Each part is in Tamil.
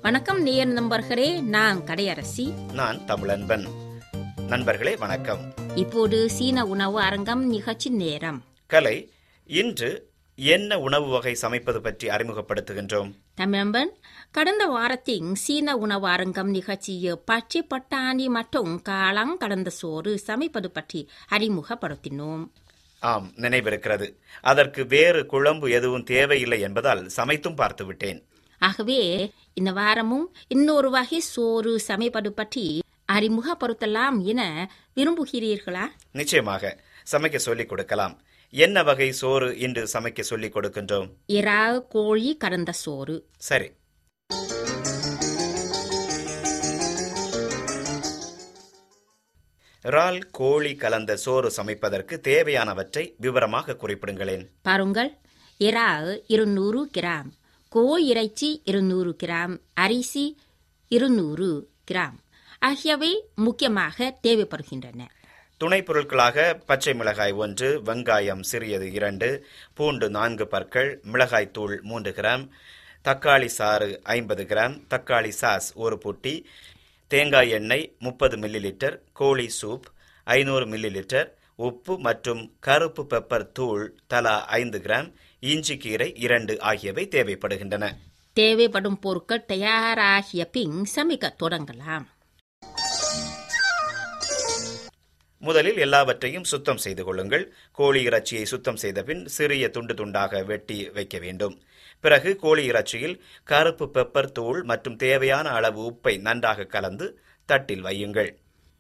வணக்கம் நேயர் நண்பர்களே நான் கடையரசி நான் தமிழன்பன் நண்பர்களே வணக்கம் இப்போது சீன உணவு அரங்கம் நிகழ்ச்சி நேரம் கலை இன்று என்ன உணவு வகை சமைப்பது பற்றி அறிமுகப்படுத்துகின்றோம் தமிழம்பன் கடந்த வாரத்தின் சீன உணவு அரங்கம் நிகழ்ச்சியில் பச்சை பட்டாணி மற்றும் காளான் கடந்த சோறு சமைப்பது பற்றி அறிமுகப்படுத்தினோம் ஆம் நினைவிருக்கிறது அதற்கு வேறு குழம்பு எதுவும் தேவையில்லை என்பதால் சமைத்தும் பார்த்து விட்டேன் ஆகவே இந்த வாரமும் இன்னொரு வகை சோறு சமைப்பது பற்றி அறிமுகப்படுத்தலாம் என விரும்புகிறீர்களா நிச்சயமாக சமைக்க சொல்லிக் கொடுக்கலாம் என்ன வகை சோறு இன்று சமைக்க சொல்லிக் கொடுக்கின்றோம் இறால் கோழி கடந்த சோறு சரி இறால் கோழி கலந்த சோறு சமைப்பதற்கு தேவையானவற்றை விவரமாக குறிப்பிடுங்களேன் பாருங்கள் இறால் இருநூறு கிராம் கோழி இறைச்சி இருநூறு கிராம் அரிசி இருநூறு கிராம் ஆகியவை முக்கியமாக தேவைப்படுகின்றன துணை பொருட்களாக பச்சை மிளகாய் ஒன்று வெங்காயம் சிறியது இரண்டு பூண்டு நான்கு பற்கள் மிளகாய் தூள் மூன்று கிராம் தக்காளி சாறு ஐம்பது கிராம் தக்காளி சாஸ் ஒரு புட்டி தேங்காய் எண்ணெய் முப்பது மில்லி லிட்டர் கோழி சூப் ஐநூறு மில்லி லிட்டர் உப்பு மற்றும் கருப்பு பெப்பர் தூள் தலா ஐந்து கிராம் இஞ்சி கீரை இரண்டு ஆகியவை தேவைப்படுகின்றன தேவைப்படும் பொருட்கள் தயாராகிய பின் சமைக்க தொடங்கலாம் முதலில் எல்லாவற்றையும் சுத்தம் செய்து கொள்ளுங்கள் கோழி இறைச்சியை சுத்தம் செய்த பின் சிறிய துண்டு துண்டாக வெட்டி வைக்க வேண்டும் பிறகு கோழி இறைச்சியில் கருப்பு பெப்பர் தூள் மற்றும் தேவையான அளவு உப்பை நன்றாக கலந்து தட்டில் வையுங்கள்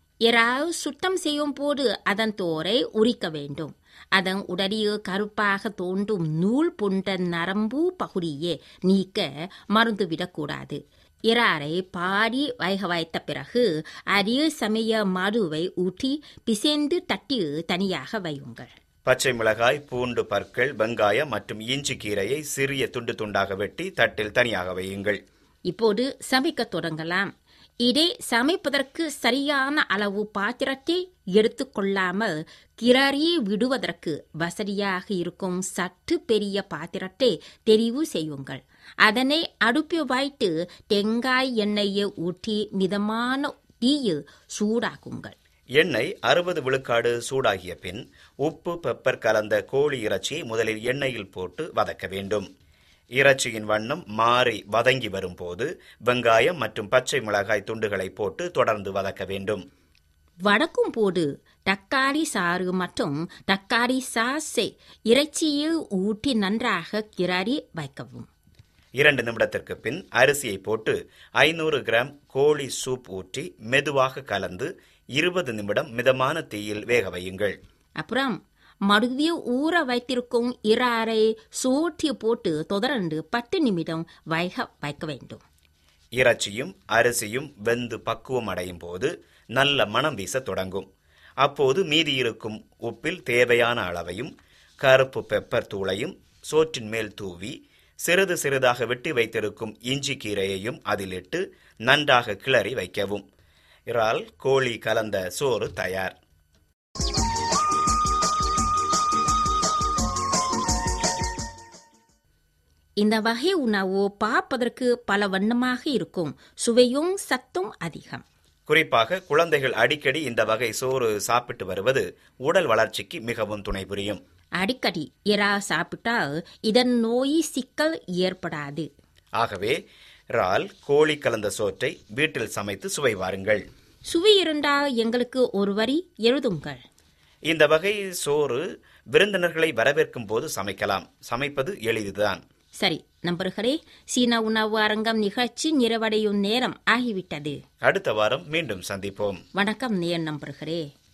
இறால் சுத்தம் செய்யும் போது அதன் தோரை உரிக்க வேண்டும் அதன் உடலில் கருப்பாக தோன்றும் நூல் போன்ற நரம்பு பகுதியை நீக்க மருந்து விடக்கூடாது இறாரை பாடி வைக வைத்த பிறகு அதில் சமய மதுவை ஊற்றி பிசைந்து தட்டில் தனியாக வையுங்கள் பச்சை மிளகாய் பூண்டு பற்கள் வெங்காயம் மற்றும் இஞ்சி கீரையை சிறிய துண்டு துண்டாக வெட்டி தட்டில் தனியாக வையுங்கள் இப்போது சமைக்க தொடங்கலாம் இதை சமைப்பதற்கு சரியான அளவு பாத்திரத்தை எடுத்துக்கொள்ளாமல் கிளறி விடுவதற்கு வசதியாக இருக்கும் சற்று பெரிய பாத்திரத்தை தெரிவு செய்யுங்கள் அதனை அடுப்பில் வைத்து தேங்காய் எண்ணெயை ஊற்றி மிதமான தீயில் சூடாக்குங்கள் எண்ணெய் அறுபது விழுக்காடு சூடாகிய பின் உப்பு பெப்பர் கலந்த கோழி இறைச்சியை முதலில் எண்ணெயில் போட்டு வதக்க வேண்டும் இறைச்சியின் வண்ணம் மாறி வதங்கி வரும்போது வெங்காயம் மற்றும் பச்சை மிளகாய் துண்டுகளை போட்டு தொடர்ந்து வதக்க வேண்டும் வடக்கும் போது தக்காளி சாறு மற்றும் தக்காளி சாஸை இறைச்சியில் ஊற்றி நன்றாக கிளறி வைக்கவும் இரண்டு நிமிடத்திற்கு பின் அரிசியை போட்டு ஐநூறு கிராம் கோழி சூப் ஊற்றி மெதுவாக கலந்து இருபது நிமிடம் மிதமான தீயில் வேக வையுங்கள் அப்புறம் மடுவில் ஊற வைத்திருக்கும் இறாரை சோற்றி போட்டு தொடர்ந்து பத்து நிமிடம் வைக வைக்க வேண்டும் இறைச்சியும் அரிசியும் வெந்து பக்குவம் அடையும் போது நல்ல மனம் வீச தொடங்கும் அப்போது மீதி இருக்கும் உப்பில் தேவையான அளவையும் கருப்பு பெப்பர் தூளையும் சோற்றின் மேல் தூவி சிறிது சிறிதாக வெட்டி வைத்திருக்கும் இஞ்சி கீரையையும் அதிலிட்டு நன்றாக கிளறி வைக்கவும் இறால் கோழி கலந்த சோறு தயார் இந்த வகை உணவு பார்ப்பதற்கு பல வண்ணமாக இருக்கும் சுவையும் சத்தும் அதிகம் குறிப்பாக குழந்தைகள் அடிக்கடி இந்த வகை சோறு சாப்பிட்டு வருவது உடல் வளர்ச்சிக்கு மிகவும் துணை புரியும் அடிக்கடி இறா சாப்பிட்டால் இதன் நோய் சிக்கல் ஏற்படாது ஆகவே இறால் கோழி கலந்த சோற்றை வீட்டில் சமைத்து சுவை வாருங்கள் சுவை இருந்தால் எங்களுக்கு ஒரு வரி எழுதுங்கள் இந்த வகை சோறு விருந்தினர்களை வரவேற்கும் போது சமைக்கலாம் சமைப்பது எளிதுதான் சரி நண்பர்களே சீன உணவு அரங்கம் நிகழ்ச்சி நிறைவடையும் நேரம் ஆகிவிட்டது அடுத்த வாரம் மீண்டும் சந்திப்போம் வணக்கம் நேர் நண்பர்களே